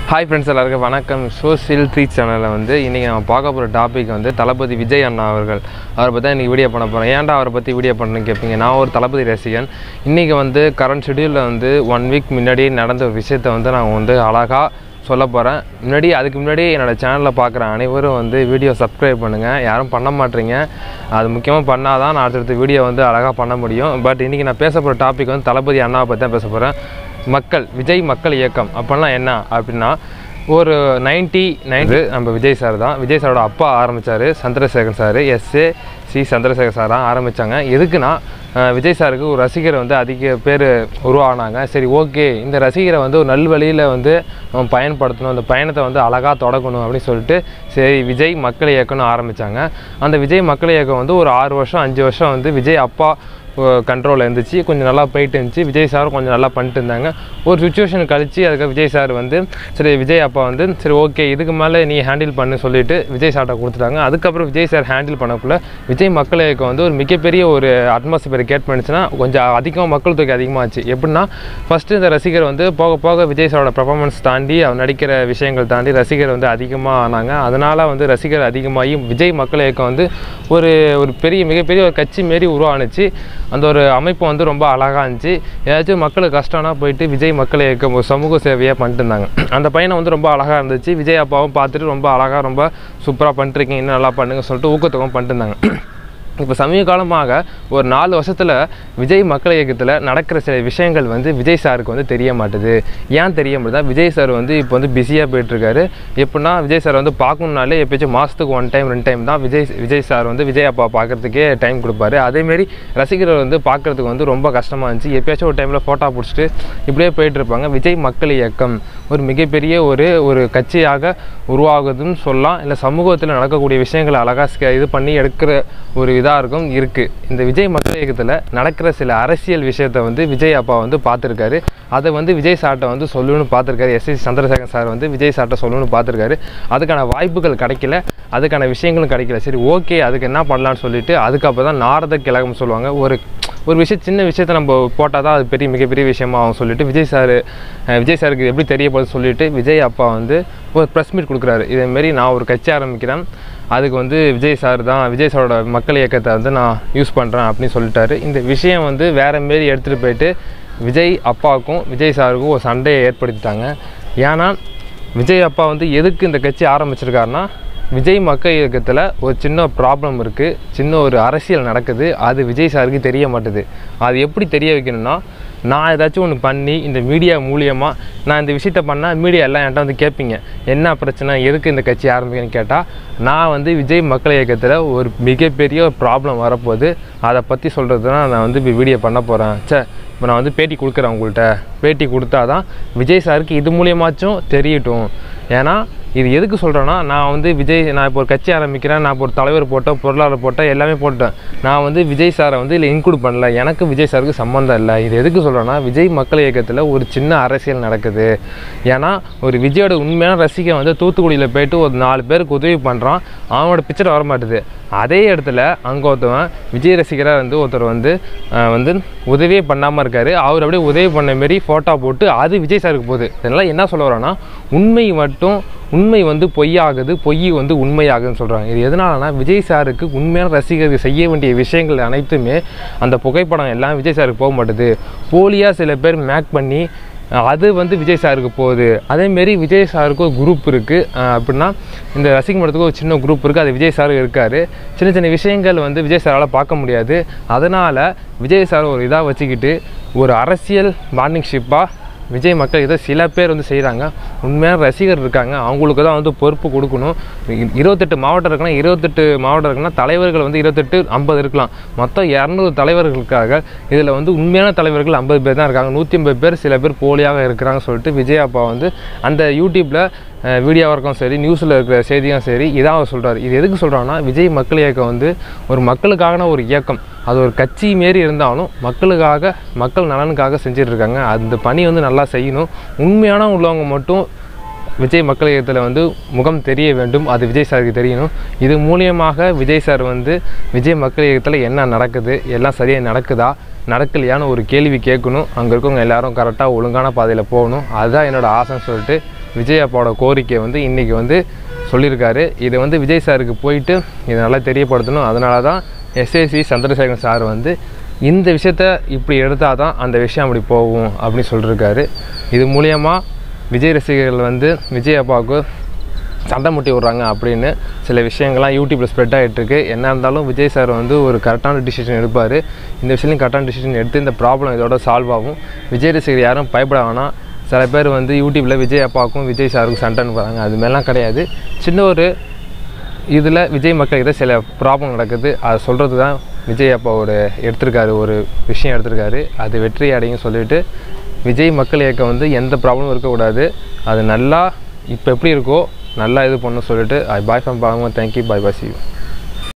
hi friends எல்லாருக்கும் வணக்கம் social three சேனலில் வந்து இன்றைக்கி நம்ம பார்க்க போகிற டாபிக் வந்து தளபதி விஜய் அண்ணா அவர்கள் அவரை பற்றி தான் இன்றைக்கி வீடியோ பண்ண போகிறேன் ஏன்டா அவரை பற்றி வீடியோ பண்ணணும்னு கேட்பீங்க நான் ஒரு தளபதி ரசிகன் இன்றைக்கி வந்து கரண்ட் ஷெடியூலில் வந்து ஒன் வீக் முன்னாடி நடந்த ஒரு விஷயத்தை வந்து நான் வந்து அழகாக சொல்ல போகிறேன் முன்னாடி அதுக்கு முன்னாடி என்னோடய சேனலில் பார்க்குற அனைவரும் வந்து வீடியோ சப்ஸ்கிரைப் பண்ணுங்கள் யாரும் பண்ண மாட்டீங்க அது முக்கியமாக பண்ணால் தான் நான் அடுத்தடுத்த வீடியோ வந்து அழகாக பண்ண முடியும் பட் இன்றைக்கி நான் பேச போகிற டாபிக் வந்து தளபதி அண்ணாவை பற்றி தான் பேச போகிறேன் மக்கள் விஜய் மக்கள் இயக்கம் அப்படின்னா என்ன அப்படின்னா ஒரு நைன்ட்டி நைன் நம்ம விஜய் சார் தான் விஜய் சாரோட அப்பா ஆரம்பித்தார் Chandrasekhar sir S A C Chandrasekhar sir தான் ஆரம்பித்தாங்க எதுக்குன்னா அஹ், விஜய் சாருக்கு ஒரு ரசிகர் வந்து அதிக பேர் உருவானாங்க சரி ஓகே இந்த ரசிகரை வந்து ஒரு நல்வழியில் வந்து நம்ம பயன்படுத்தணும் அந்த பயணத்தை வந்து அழகாக தொடக்கணும் அப்படின்னு சொல்லிட்டு சரி விஜய் மக்கள் இயக்கம்னு ஆரம்பித்தாங்க அந்த விஜய் மக்கள் இயக்கம் வந்து ஒரு ஆறு வருஷம் அஞ்சு வருஷம் வந்து விஜய் அப்பா கண்ட்ரோலில் இருந்துச்சு கொஞ்சம் நல்லா போயிட்டு இருந்துச்சு விஜய் சாரும் கொஞ்சம் நல்லா பண்ணிட்டு இருந்தாங்க ஒரு சுச்சுவேஷன் கழிச்சு அதுக்கு விஜய் சார் வந்து சரி விஜய் அப்பா வந்து சரி ஓகே இதுக்கு மேலே நீ ஹேண்டில் பண்ணு சொல்லிட்டு விஜய் சார்ட்ட கொடுத்துட்டாங்க அதுக்கப்புறம் விஜய் சார் ஹேண்டில் பண்ணக்குள்ள விஜய் மக்கள் இயக்கம் வந்து ஒரு மிகப்பெரிய ஒரு அட்மாஸ்பியர் கேட் பண்ணிச்சுன்னா கொஞ்சம் அதிகமாக மக்கள் தொகை அதிகமாச்சு எப்படின்னா ஃபஸ்ட்டு இந்த ரசிகர் வந்து போக போக விஜய் சாரோட பர்ஃபார்மன்ஸ் தாண்டி அவர் நடிக்கிற விஷயங்கள் தாண்டி ரசிகர் வந்து அதிகமாக ஆனாங்க அதனால் வந்து ரசிகர் அதிகமாகி விஜய் மக்கள் இயக்கம் வந்து ஒரு ஒரு பெரிய மிகப்பெரிய ஒரு கட்சி மாரி உருவானுச்சு அந்த ஒரு அமைப்பு வந்து ரொம்ப அழகாக இருந்துச்சு ஏதாச்சும் மக்களுக்கு கஷ்டம்னா போயிட்டு விஜய் மக்கள் இயக்கம் ஒரு சமூக சேவையாக பண்ணிட்டு இருந்தாங்க அந்த பையனை வந்து ரொம்ப அழகாக இருந்துச்சு விஜய் அப்பாவும் பார்த்துட்டு ரொம்ப அழகாக ரொம்ப சூப்பராக பண்ணிட்டுருக்கீங்க இன்னும் நல்லா பண்ணுங்க சொல்லிட்டு ஊக்கத்தொகம் பண்ணிட்டு இருந்தாங்க இப்போ சமீப காலமாக ஒரு நாலு வருஷத்தில் விஜய் மக்கள் இயக்கத்தில் நடக்கிற சில விஷயங்கள் வந்து விஜய் சாருக்கு வந்து தெரிய மாட்டுது ஏன் தெரிய மாட்டுதா விஜய் சார் வந்து இப்போ வந்து பிஸியாக போயிட்டுருக்காரு எப்படின்னா விஜய் சார் வந்து பார்க்கணுன்னாலே எப்பயாச்சும் மாதத்துக்கு ஒன் டைம் ரெண்டு டைம் தான் விஜய் விஜய் சார் வந்து விஜய் அப்பா பார்க்குறதுக்கே டைம் கொடுப்பாரு அதேமாரி ரசிகர்கள் வந்து பார்க்குறதுக்கு வந்து ரொம்ப கஷ்டமாக இருந்துச்சு எப்பயாச்சும் ஒரு டைமில் ஃபோட்டோ பிடிச்சிட்டு இப்படியே போயிட்டு இருப்பாங்க விஜய் மக்கள் இயக்கம் ஒரு மிகப்பெரிய ஒரு ஒரு கட்சியாக உருவாகுதுன்னு சொல்லலாம் இல்லை சமூகத்தில் நடக்கக்கூடிய விஷயங்களை அழகாக இது பண்ணி எடுக்கிற ஒரு இதாக இருக்கும் இருக்குது இந்த விஜய் மக்கள் இயக்கத்தில் நடக்கிற சில அரசியல் விஷயத்தை வந்து விஜய் அப்பா வந்து பார்த்துருக்காரு அதை வந்து விஜய் சார்ட்ட வந்து சொல்லணும்னு பார்த்துருக்காரு எஸ் எஸ் சந்திரசேகர் சார் வந்து விஜய் சார்ட்ட சொல்லணும்னு பார்த்துருக்காரு அதுக்கான வாய்ப்புகள் கிடைக்கல அதுக்கான விஷயங்களும் கிடைக்கல சரி ஓகே அதுக்கு என்ன பண்ணலான்னு சொல்லிட்டு அதுக்கப்புறம் தான் நாரத கிழகம் சொல்லுவாங்க ஒரு ஒரு விஷயம் சின்ன விஷயத்தை நம்ம போட்டால் தான் அது பெரிய மிகப்பெரிய விஷயமா ஆகும் சொல்லிட்டு விஜய் சார் விஜய் சாருக்கு இது எப்படி தெரிய போகுது சொல்லிட்டு விஜய் அப்பா வந்து ஒரு ப்ரெஸ் மீட் கொடுக்குறாரு இதேமாரி நான் ஒரு கட்சி ஆரம்பிக்கிறேன் அதுக்கு வந்து விஜய் சார் தான் விஜய் சாரோட மக்கள் இயக்கத்தை வந்து நான் யூஸ் பண்ணுறேன் அப்படின்னு சொல்லிட்டாரு இந்த விஷயம் வந்து வேறு மாரி எடுத்துகிட்டு போயிட்டு விஜய் அப்பாவுக்கும் விஜய் சாருக்கும் ஒரு சண்டையை ஏற்படுத்திட்டாங்க ஏன்னா விஜய் அப்பா வந்து எதுக்கு இந்த கட்சி ஆரம்பிச்சிருக்காருன்னா விஜய் மக்கள் இயக்கத்தில் ஒரு சின்ன ப்ராப்ளம் இருக்குது சின்ன ஒரு அரசியல் நடக்குது அது விஜய் சாருக்கு தெரிய மாட்டுது அது எப்படி தெரிய வைக்கணும்னா நான் ஏதாச்சும் ஒன்று பண்ணி இந்த மீடியா மூலியமாக நான் இந்த விஷயத்த பண்ணால் மீடியா எல்லாம் என்கிட்ட வந்து கேட்பீங்க என்ன பிரச்சனை எதுக்கு இந்த கட்சி ஆரம்பிக்கணும்னு கேட்டால் நான் வந்து விஜய் மக்கள் இயக்கத்தில் ஒரு மிகப்பெரிய ஒரு ப்ராப்ளம் வரப்போகுது அதை பற்றி சொல்கிறது தான் நான் வந்து இப்போ வீடியோ பண்ண போகிறேன் சே இப்போ நான் வந்து பேட்டி கொடுக்குறேன் உங்கள்கிட்ட பேட்டி கொடுத்தா தான் விஜய் சாருக்கு இது மூலியமாச்சும் தெரியட்டும் ஏன்னா இது எதுக்கு சொல்கிறேன்னா நான் வந்து விஜய் நான் இப்போ ஒரு கட்சி ஆரம்பிக்கிறேன் நான் இப்போ ஒரு தலைவர் போட்டேன் பொருளாளர் போட்டேன் எல்லாமே போட்டேன் நான் வந்து விஜய் சாரை வந்து இதில் இன்க்ளூட் பண்ணல எனக்கு விஜய் சாருக்கு சம்மந்தம் இல்லை இது எதுக்கு சொல்கிறேன்னா விஜய் மக்கள் இயக்கத்தில் ஒரு சின்ன அரசியல் நடக்குது ஏன்னா ஒரு விஜயோட உண்மையான ரசிகன் வந்து தூத்துக்குடியில் போயிட்டு ஒரு நாலு பேருக்கு உதவி பண்ணுறான் அவனோட பிக்சர் வர மாட்டுது அதே இடத்துல அங்கே ஒருத்தவன் விஜய் ரசிகராக வந்து ஒருத்தர் வந்து அஹ், வந்து உதவியே பண்ணாமல் இருக்காரு அவர் அப்படியே உதவி பண்ண மாரி ஃபோட்டோ போட்டு அது விஜய் சாருக்கு போகுது இதனால் என்ன சொல்ல வரோன்னா உண்மை மட்டும் உண்மை வந்து பொய்யாகுது பொய் வந்து உண்மையாகுதுன்னு சொல்கிறாங்க இது எதனாலனா விஜய் சாருக்கு உண்மையான ரசிகர்கள் செய்ய வேண்டிய விஷயங்கள் அனைத்துமே அந்த புகைப்படம் எல்லாம் விஜய் சாருக்கு போக மாட்டுது போலியாக சில பேர் மேக் பண்ணி அது வந்து விஜய் சாருக்கு போகுது அதேமாரி விஜய் சாருக்கு ஒரு குரூப் இருக்குது அப்படின்னா இந்த ரசிக மன்றத்துக்கு ஒரு சின்ன குரூப் இருக்குது அது விஜய் சார் இருக்கார் சின்ன சின்ன விஷயங்கள் வந்து விஜய் சாரால் பார்க்க முடியாது அதனால் விஜய் சார் ஒரு இதாக வச்சுக்கிட்டு ஒரு அரசியல் பார்ட்னர்ஷிப்பாக விஜய் மக்கள் இதை சில பேர் வந்து செய்கிறாங்க உண்மையான ரசிகர் இருக்காங்க அவங்களுக்கு தான் வந்து பொறுப்பு கொடுக்கணும் இ- இருபத்தெட்டு மாவட்டம் இருக்குன்னா இருபத்தெட்டு மாவட்டம் இருக்குன்னா தலைவர்கள் வந்து இருபத்தெட்டு ஐம்பது இருக்கலாம் மொத்தம் இரநூறு தலைவர்களுக்காக இதில் வந்து உண்மையான தலைவர்கள் ஐம்பது பேர் தான் இருக்காங்க நூற்றி ஐம்பது பேர் சில பேர் போலியாக இருக்கிறாங்க சொல்லிட்டு விஜய் அப்பா வந்து அந்த யூடியூப்பில் வீடியோவாக இருக்கும் சரி நியூஸில் இருக்கிற செய்தியும் சரி இதான் அவர் சொல்கிறார் இது எதுக்கு சொல்கிறாங்கன்னா விஜய் மக்கள் இயக்கம் வந்து ஒரு மக்களுக்கான ஒரு இயக்கம் அது ஒரு கட்சி மாரி இருந்தாலும் மக்களுக்காக மக்கள் நலனுக்காக செஞ்சுட்டு இருக்காங்க அந்த பணி வந்து நல்லா செய்யணும் உண்மையான உள்ளவங்க மட்டும் விஜய் மக்கள் இயக்கத்தில் வந்து முகம் தெரிய வேண்டும் அது விஜய் சாருக்கு தெரியணும் இது மூலியமாக விஜய் சார் வந்து விஜய் மக்கள் இயக்கத்தில் என்ன நடக்குது எல்லாம் சரியாக நடக்குதா நடக்கலையான்னு ஒரு கேள்வி கேட்கணும் அங்கே இருக்கவங்க எல்லாரும் கரெக்டாக ஒழுங்கான பாதையில் போகணும் அதுதான் என்னோட ஆசைன்னு சொல்லிட்டு விஜய் அப்பாவோட கோரிக்கை வந்து இன்றைக்கி வந்து சொல்லியிருக்காரு இது வந்து விஜய் சாருக்கு போயிட்டு இதை நல்லா தெரியப்படுத்தணும் அதனால தான் எஸ்ஏசி சந்திரசேகர் சார் வந்து இந்த விஷயத்த இப்படி எடுத்தால் தான் அந்த விஷயம் அப்படி போகும் அப்படின்னு சொல்லியிருக்காரு இது மூலியமாக விஜய் ரசிகர்கள் வந்து விஜய் அப்பாவுக்கு சண்டை முட்டி விட்றாங்க அப்படின்னு சில விஷயங்கள்லாம் யூடியூப்பில் ஸ்ப்ரெட் ஆகிட்டு இருக்கு என்ன இருந்தாலும் விஜய் சார் வந்து ஒரு கரெக்டான டிசிஷன் எடுப்பார் இந்த விஷயத்தையும் கரெக்டான டிசிஷன் எடுத்து இந்த ப்ராப்ளம் இதோட சால்வ் ஆகும் விஜய் ரசிகர் யாரும் பயப்பட வேணாம் சில பேர் வந்து யூடியூப்பில் விஜய் அப்பாவுக்கும் விஜய் சாருக்கும் சண்டைன்னு போகிறாங்க அது மாதிரிலாம் கிடையாது சின்ன ஒரு இதில் விஜய் மக்கள்கிட்ட சில ப்ராப்ளம் நடக்குது அதை சொல்கிறது தான் விஜய் அப்பா ஒரு எடுத்திருக்காரு ஒரு விஷயம் எடுத்திருக்காரு அது வெற்றி அடையும் சொல்லிட்டு விஜய் மக்கள் இயக்கம் வந்து எந்த ப்ராப்ளமும் இருக்கக்கூடாது அது நல்லா இப்போ எப்படி இருக்கோ நல்லா இது பண்ண சொல்லிட்டு ஐ பாய் ஃப்ரம் பாலமா thank you bye bye see you